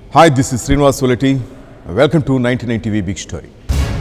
Hi, this is Srinivas Soleti. Welcome to 99 TV Big Story.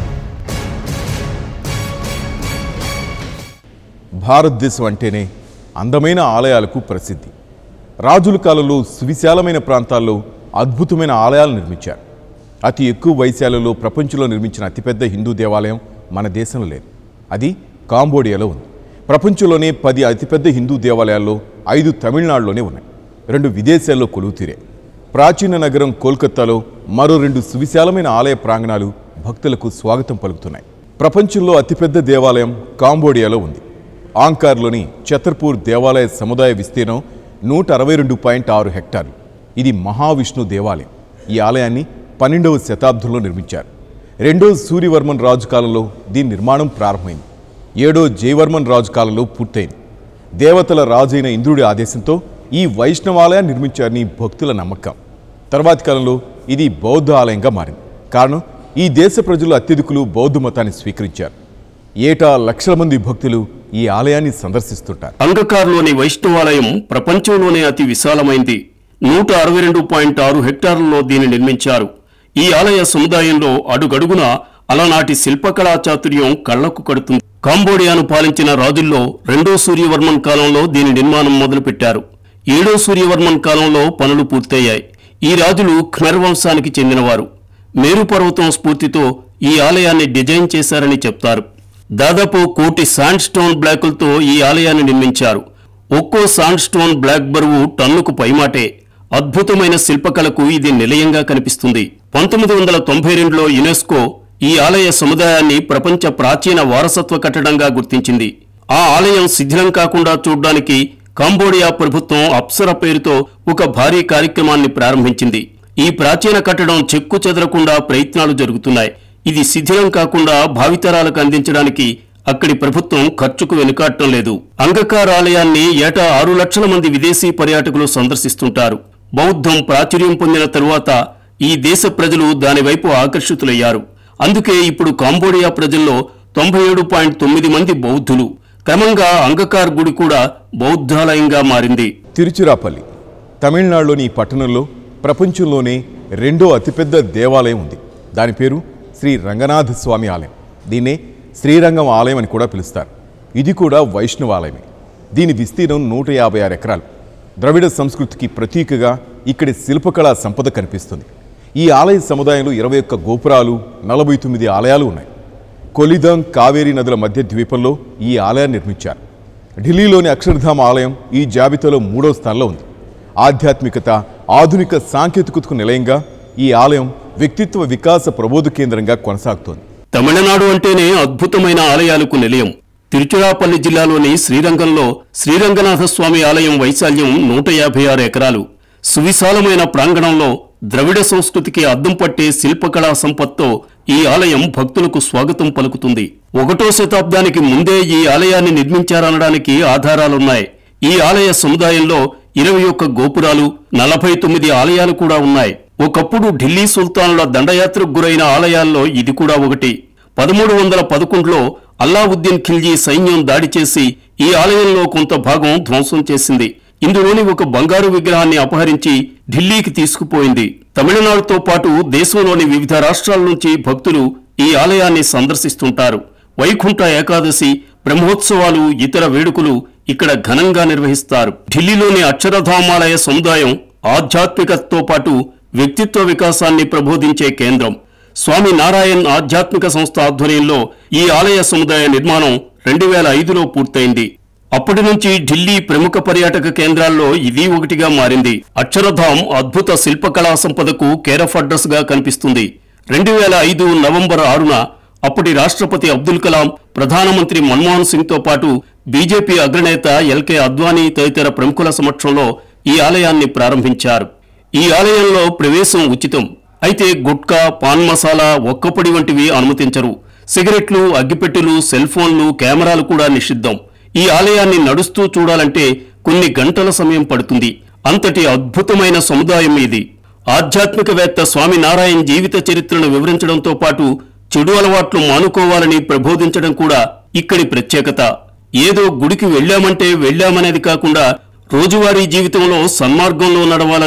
భారతదేశం అంటేనే అందమైన ఆలయాలకు ప్రసిద్ధి రాజుల కాలంలో సువిశాలమైన ప్రాంతాల్లో అద్భుతమైన ఆలయాలు నిర్మించారు అతి ఎక్కువ వైశాల్యంలో ప్రపంచంలో నిర్మించిన అతిపెద్ద హిందూ దేవాలయం మన దేశంలో లేదు అది కాంబోడియాలో ఉంది ప్రపంచంలోనే పది అతిపెద్ద హిందూ దేవాలయాల్లో ఐదు తమిళనాడులోనే ఉన్నాయి రెండు విదేశాల్లో కొలువు తీరాయి ప్రాచీన నగరం కోల్కతాలో మరో రెండు సువిశాలమైన ఆలయ ప్రాంగణాలు భక్తులకు స్వాగతం పలుకుతున్నాయి ప్రపంచంలో అతిపెద్ద దేవాలయం కాంబోడియాలో ఉంది ఆంకార్లోని ఛతర్పూర్ దేవాలయ సముదాయ విస్తీర్ణం నూట అరవై రెండు పాయింట్ ఆరు హెక్టార్లు ఇది మహావిష్ణు దేవాలయం ఈ ఆలయాన్ని పన్నెండవ శతాబ్దంలో నిర్మించారు రెండో సూర్యవర్మన్ రాజు కాలంలో దీని నిర్మాణం ప్రారంభమైంది ఏడో జయవర్మన్ రాజు కాలంలో పూర్తయింది దేవతల రాజైన ఇంద్రుడి ఆదేశంతో ఈ వైష్ణవాలయాన్ని నిర్మించారని భక్తుల నమ్మకం తర్వాతి కాలంలో ఇది బౌద్ధ ఆలయంగా మారింది కారణం ఈ దేశ ప్రజలు అత్యధికులు బౌద్ధ మతాన్ని స్వీకరించారు ఏటా లక్షల మంది భక్తులు ఈ ఆలయాన్ని సందర్శిస్తుంటారు అంగకార్లోని వైష్ణవాలయం ప్రపంచంలోనే అతి విశాలమైంది నూట అరవై రెండు పాయింట్ ఆరు హెక్టార్లలో దీన్ని నిర్మించారు ఈ ఆలయ సముదాయంలో అడుగడుగున అలనాటి శిల్పకళా చాతుర్యం కళ్లకు కడుతుంది కాంబోడియాను పాలించిన రాజుల్లో రెండో సూర్యవర్మన్ కాలంలో దీని నిర్మాణం మొదలుపెట్టారు ఏడో సూర్యవర్మన్ కాలంలో పనులు పూర్తయ్యాయి ఈ రాజులు ఖమెర్ వంశానికి చెందినవారు మేరు పర్వతం స్ఫూర్తితో ఈ ఆలయాన్ని డిజైన్ చేశారని చెప్తారు దాదాపు కోటి శాండ్ స్టోన్ బ్లాకులతో ఈ ఆలయాన్ని నిర్మించారు ఒక్కో శాండ్ స్టోన్ బ్లాక్ బరువు టన్నుకు పైమాటే అద్భుతమైన శిల్పకళకు ఇది నిలయంగా కనిపిస్తుంది పంతొమ్మిది వందల తొంభై రెండులో యునెస్కో ఈ ఆలయ సముదాయాన్ని ప్రపంచ ప్రాచీన వారసత్వ కట్టడంగా గుర్తించింది ఆ ఆలయం శిథిలం కాకుండా చూడ్డానికి కాంబోడియా ప్రభుత్వం అప్సర పేరుతో ఒక భారీ కార్యక్రమాన్ని ప్రారంభించింది ఈ ప్రాచీన కట్టడం చెక్కు చెదరకుండా ప్రయత్నాలు జరుగుతున్నాయి ఇది శిథిలం కాకుండా భావితరాలకు అందించడానికి అక్కడి ప్రభుత్వం ఖర్చుకు వెనుకాడటం లేదు అంగకార్ ఆలయాన్ని ఏటా ఆరు లక్షల మంది విదేశీ పర్యాటకులు సందర్శిస్తుంటారు బౌద్ధం ప్రాచుర్యం పొందిన తరువాత ఈ దేశ ప్రజలు దానివైపు ఆకర్షితులయ్యారు అందుకే ఇప్పుడు కాంబోడియా ప్రజల్లో తొంభై ఏడు పాయింట్ తొమ్మిది మంది బౌద్ధులు క్రమంగా అంగకార్ గుడి కూడా బౌద్ధాలయంగా మారింది తిరుచిరాపల్లి తమిళనాడులోని ఈ పట్టణంలో ప్రపంచంలోనే రెండో అతిపెద్ద దేవాలయం ఉంది దాని పేరు శ్రీ రంగనాథ స్వామి ఆలయం దీన్నే శ్రీరంగం ఆలయం అని కూడా పిలుస్తారు ఇది కూడా వైష్ణవ ఆలయమే దీని విస్తీర్ణం నూట యాభై ఆరు ఎకరాలు ద్రవిడ సంస్కృతికి ప్రతీకగా ఇక్కడి శిల్పకళా సంపద కనిపిస్తుంది ఈ ఆలయ సముదాయంలో ఇరవై ఒక్క గోపురాలు నలభై తొమ్మిది ఆలయాలు ఉన్నాయి కొలిదం కావేరీ నదుల మధ్య ద్వీపంలో ఈ ఆలయాన్ని నిర్మించారు ఢిల్లీలోని అక్షరధామ ఆలయం ఈ జాబితాలో మూడో స్థానంలో ఉంది ఆధ్యాత్మికత ఆధునిక సాంకేతికతకు నిలయంగా ఈ ఆలయం వ్యక్తిత్వ వికాస ప్రబోధ కేంద్రంగా కొనసాగుతోంది తమిళనాడు అంటేనే అద్భుతమైన ఆలయాలకు నిలయం తిరుచిరాపల్లి జిల్లాలోని శ్రీరంగంలో శ్రీరంగనాథ స్వామి ఆలయం వైశాల్యం నూట యాభై ఆరు ఎకరాలు సువిశాలమైన ప్రాంగణంలో ద్రవిడ సంస్కృతికి అద్దం పట్టే శిల్పకళా సంపత్తో ఈ ఆలయం భక్తులకు స్వాగతం పలుకుతుంది ఒకటో శతాబ్దానికి ముందే ఈ ఆలయాన్ని నిర్మించారనడానికి ఆధారాలున్నాయి ఈ ఆలయ సముదాయంలో ఇరవై ఒక్క గోపురాలు నలభై తొమ్మిది ఆలయాలు కూడా ఉన్నాయి ఒకప్పుడు ఢిల్లీ సుల్తానుల దండయాత్రకు గురైన ఆలయాల్లో ఇది కూడా ఒకటి పదమూడు వందల పదకొండులో అల్లావుద్దీన్ ఖిల్జీ సైన్యం దాడి చేసి ఈ ఆలయంలో కొంత భాగం ధ్వంసం చేసింది ఇందులోని ఒక బంగారు విగ్రహాన్ని అపహరించి ఢిల్లీకి తీసుకుపోయింది తమిళనాడుతో పాటు దేశంలోని వివిధ రాష్ట్రాల నుంచి భక్తులు ఈ ఆలయాన్ని సందర్శిస్తుంటారు వైకుంఠ ఏకాదశి బ్రహ్మోత్సవాలు ఇతర వేడుకలు ఇక్కడ ఘనంగా నిర్వహిస్తారు ఢిల్లీలోని అక్షరధామాలయ సముదాయం ఆధ్యాత్మికతతో పాటు వ్యక్తిత్వ వికాసాన్ని ప్రబోధించే కేంద్రం స్వామి నారాయణ్ ఆధ్యాత్మిక సంస్థ ఆధ్వర్యంలో ఈ ఆలయ సముదాయ నిర్మాణం రెండు వేల ఐదులో పూర్తయింది అప్పటి నుంచి ఢిల్లీ ప్రముఖ పర్యాటక కేంద్రాల్లో ఇది ఒకటిగా మారింది అక్షరధామ్ అద్భుత శిల్పకళా సంపదకు కేరఫ్ అడ్రస్ గా కనిపిస్తుంది రెండు వేల ఐదు నవంబర్ ఆరున అప్పటి రాష్ట్రపతి అబ్దుల్ కలాం ప్రధానమంత్రి మన్మోహన్ సింగ్ తో పాటు బీజేపీ అగ్రనేత ఎల్కే అద్వానీ తదితర ప్రముఖుల సమక్షంలో ఈ ఆలయాన్ని ప్రారంభించారు ఈ ఆలయంలో ప్రవేశం ఉచితం అయితే గుట్కా పాన్ మసాలా ఒక్కపొడి వంటివి అనుమతించరు సిగరెట్లు అగ్గిపెట్టెలు సెల్ ఫోన్లు కెమెరాలు కూడా నిషిద్ధం ఈ ఆలయాన్ని నడుస్తూ చూడాలంటే కొన్ని గంటల సమయం పడుతుంది అంతటి అద్భుతమైన సముదాయం ఇది ఆధ్యాత్మికవేత్త స్వామి నారాయణ్ జీవిత చరిత్రను వివరించడంతో పాటు చెడు అలవాట్లు మానుకోవాలని ప్రబోధించడం కూడా ఇక్కడి ప్రత్యేకత ఏదో గుడికి వెళ్ళామంటే వెళ్ళామనేది కాకుండా రోజువారీ జీవితంలో సన్మార్గంలో నడవాలని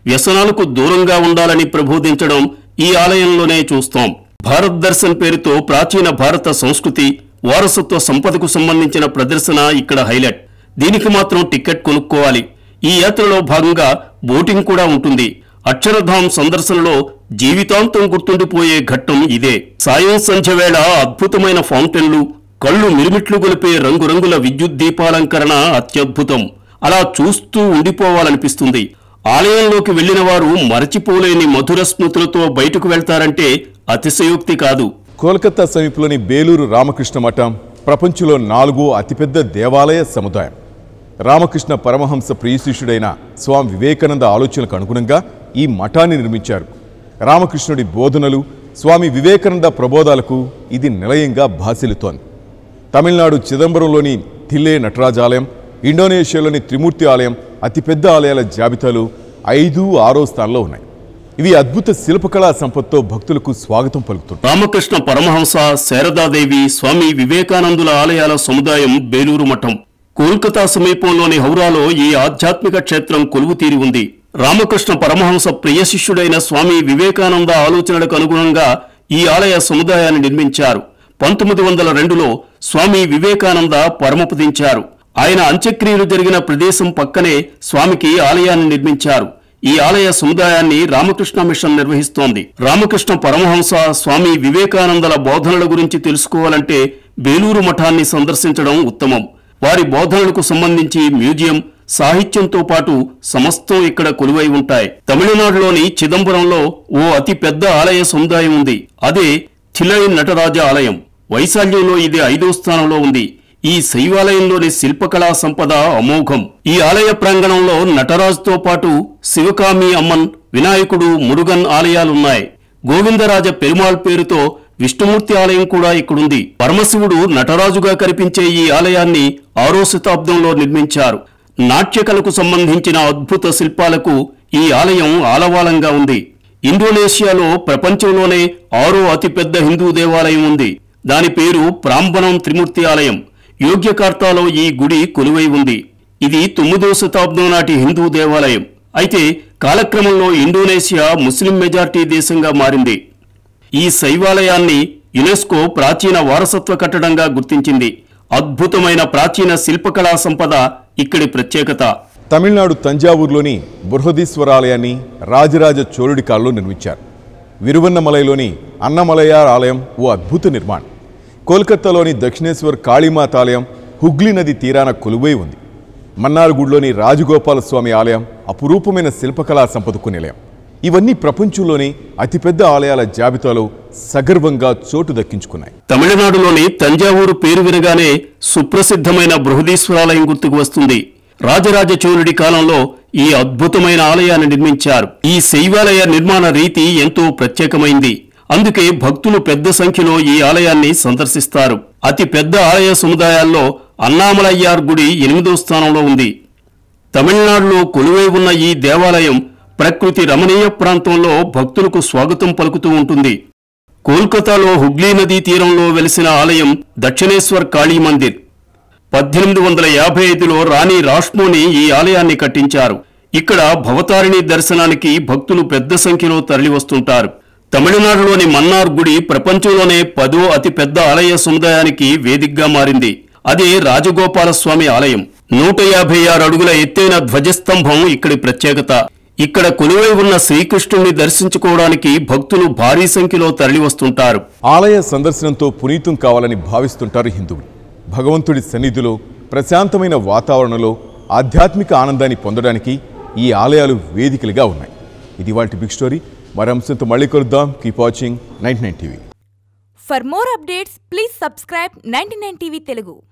వ్యసనాలకు దూరంగా ఉండాలని ప్రబోధించడం ఈ ఆలయంలోనే చూస్తాం భారత్ దర్శన్ పేరుతో ప్రాచీన భారత సంస్కృతి వారసత్వ సంపదకు సంబంధించిన ప్రదర్శన ఇక్కడ హైలైట్ దీనికి మాత్రం టికెట్ కొనుక్కోవాలి ఈ యాత్రలో భాగంగా బోటింగ్ కూడా ఉంటుంది అక్షరధామ్ సందర్శనలో జీవితాంతం గుర్తుండిపోయే ఘట్టం ఇదే సాయం సంధ్య వేళ అద్భుతమైన ఫౌంటైన్లు కళ్ళు మిరుమిట్లు గొలిపే రంగురంగుల విద్యుత్ దీపాలంకరణ అత్యద్భుతం అలా చూస్తూ ఉండిపోవాలనిపిస్తుంది ఆలయంలోకి వెళ్లిన వారు మరచిపోలేని మధుర స్మృతులతో బయటకు వెళ్తారంటే అతిశయోక్తి కాదు కోల్కతా సమీపంలోని బేలూరు రామకృష్ణ మఠం ప్రపంచంలో నాలుగో అతిపెద్ద దేవాలయ సముదాయం రామకృష్ణ పరమహంస ప్రియశిష్యుడైన స్వామి వివేకానంద ఆలోచనలకు అనుగుణంగా ఈ మఠాన్ని నిర్మించారు రామకృష్ణుడి బోధనలు స్వామి వివేకానంద ప్రబోధాలకు ఇది నిలయంగా భాసిల్లుతోంది తమిళనాడు చిదంబరంలోని థిల్లే నటరాజాలయం ఇండోనేషియాలోని త్రిమూర్తి ఆలయం అతిపెద్ద ఆలయాల జాబితాలు ఐదు ఆరో స్థానంలో ఉన్నాయి ఇవి అద్భుత శిల్పకళా సంపత్తో భక్తులకు స్వాగతం పలుకుతుంటాయి రామకృష్ణ పరమహంస శారదాదేవి స్వామి వివేకానందుల ఆలయాల సముదాయం బేలూరు మఠం కోల్కతా సమీపంలోని హౌరాలో ఈ ఆధ్యాత్మిక క్షేత్రం కొలువు తీరి ఉంది రామకృష్ణ పరమహంస ప్రియ శిష్యుడైన స్వామి వివేకానంద ఆలోచనలకు అనుగుణంగా ఈ ఆలయ సముదాయాన్ని నిర్మించారు పంతొమ్మిది వందల రెండులో స్వామి వివేకానంద పరమపదించారు ఆయన అంత్యక్రియలు జరిగిన ప్రదేశం పక్కనే స్వామికి ఆలయాన్ని నిర్మించారు ఈ ఆలయ సముదాయాన్ని రామకృష్ణ మిషన్ నిర్వహిస్తోంది రామకృష్ణ పరమహంస స్వామి వివేకానందల బోధనల గురించి తెలుసుకోవాలంటే బేలూరు మఠాన్ని సందర్శించడం ఉత్తమం వారి బోధనలకు సంబంధించి మ్యూజియం సాహిత్యంతో పాటు సమస్తం ఇక్కడ కొలువై ఉంటాయి తమిళనాడులోని చిదంబరంలో ఓ అతి పెద్ద ఆలయ సముదాయం ఉంది అదే థిలై నటరాజ ఆలయం వైశాల్యంలో ఇది ఐదో స్థానంలో ఉంది ఈ శైవాలయంలోని శిల్పకళా సంపద అమోఘం ఈ ఆలయ ప్రాంగణంలో నటరాజుతో పాటు శివకామి అమ్మన్ వినాయకుడు మురుగన్ ఆలయాలున్నాయి గోవిందరాజ పెరుమాళ్ పేరుతో విష్ణుమూర్తి ఆలయం కూడా ఇక్కడుంది పరమశివుడు నటరాజుగా కనిపించే ఈ ఆలయాన్ని ఆరో శతాబ్దంలో నిర్మించారు నాట్యకళకు సంబంధించిన అద్భుత శిల్పాలకు ఈ ఆలయం ఆలవాలంగా ఉంది ఇండోనేషియాలో ప్రపంచంలోనే ఆరో అతిపెద్ద హిందూ దేవాలయం ఉంది దాని పేరు ప్రాంబణం త్రిమూర్తి ఆలయం యోగ్యకార్తాలో ఈ గుడి కొలువై ఉంది ఇది తొమ్మిదో శతాబ్దం నాటి హిందూ దేవాలయం అయితే కాలక్రమంలో ఇండోనేషియా ముస్లిం మెజార్టీ దేశంగా మారింది ఈ శైవాలయాన్ని యునెస్కో ప్రాచీన వారసత్వ కట్టడంగా గుర్తించింది అద్భుతమైన ప్రాచీన శిల్పకళా సంపద ఇక్కడి ప్రత్యేకత తమిళనాడు తంజావూరులోని బృహదీశ్వరాలయాన్ని రాజరాజ చోళుడి కాలంలో నిర్మించారు విరువన్నమలైలోని అన్నమలయార్ ఆలయం ఓ అద్భుత నిర్మాణం కోల్కతాలోని దక్షిణేశ్వర్ కాళీమాత ఆలయం హుగ్లీ నది తీరాన కొలువై ఉంది మన్నార్గూడ్లోని రాజగోపాల స్వామి ఆలయం అపురూపమైన శిల్పకళా సంపదకు నిలయం ఇవన్నీ ప్రపంచంలోని అతిపెద్ద ఆలయాల జాబితాలో సగర్వంగా చోటు దక్కించుకున్నాయి తమిళనాడులోని తంజావూరు పేరు వినగానే సుప్రసిద్ధమైన బృహదీశ్వరాలయం గుర్తుకు వస్తుంది రాజరాజ చోళుడి కాలంలో ఈ అద్భుతమైన ఆలయాన్ని నిర్మించారు ఈ శైవాలయ నిర్మాణ రీతి ఎంతో ప్రత్యేకమైంది అందుకే భక్తులు పెద్ద సంఖ్యలో ఈ ఆలయాన్ని సందర్శిస్తారు అతి పెద్ద ఆలయ సముదాయాల్లో అన్నామలయ్యార్ గుడి ఎనిమిదో స్థానంలో ఉంది తమిళనాడులో కొలువై ఉన్న ఈ దేవాలయం ప్రకృతి రమణీయ ప్రాంతంలో భక్తులకు స్వాగతం పలుకుతూ ఉంటుంది కోల్కతాలో హుగ్లీ నదీ తీరంలో వెలిసిన ఆలయం దక్షిణేశ్వర్ కాళీ మందిర్ పద్దెనిమిది వందల యాభై ఐదులో రాణి రాష్మోని ఈ ఆలయాన్ని కట్టించారు ఇక్కడ భవతారిణి దర్శనానికి భక్తులు పెద్ద సంఖ్యలో తరలివస్తుంటారు తమిళనాడులోని మన్నార్ గుడి ప్రపంచంలోనే పదో అతి పెద్ద ఆలయ సముదాయానికి వేదికగా మారింది అదే రాజగోపాల స్వామి ఆలయం నూట యాభై ఆరు అడుగుల ఎత్తైన ధ్వజస్తంభం ఇక్కడి ప్రత్యేకత ఇక్కడ కొలువై ఉన్న శ్రీకృష్ణుణ్ణి దర్శించుకోవడానికి భక్తులు భారీ సంఖ్యలో తరలివస్తుంటారు ఆలయ సందర్శనంతో పునీతం కావాలని భావిస్తుంటారు హిందువులు భగవంతుడి సన్నిధిలో ప్రశాంతమైన వాతావరణంలో ఆధ్యాత్మిక ఆనందాన్ని పొందడానికి ఈ ఆలయాలు వేదికలుగా ఉన్నాయి ఇది వాటి బిగ్ స్టోరీ మరి అంశంతో మళ్ళీ కలుద్దాం keep watching ninety nine TV For more updates, please subscribe 99 TV Telugu.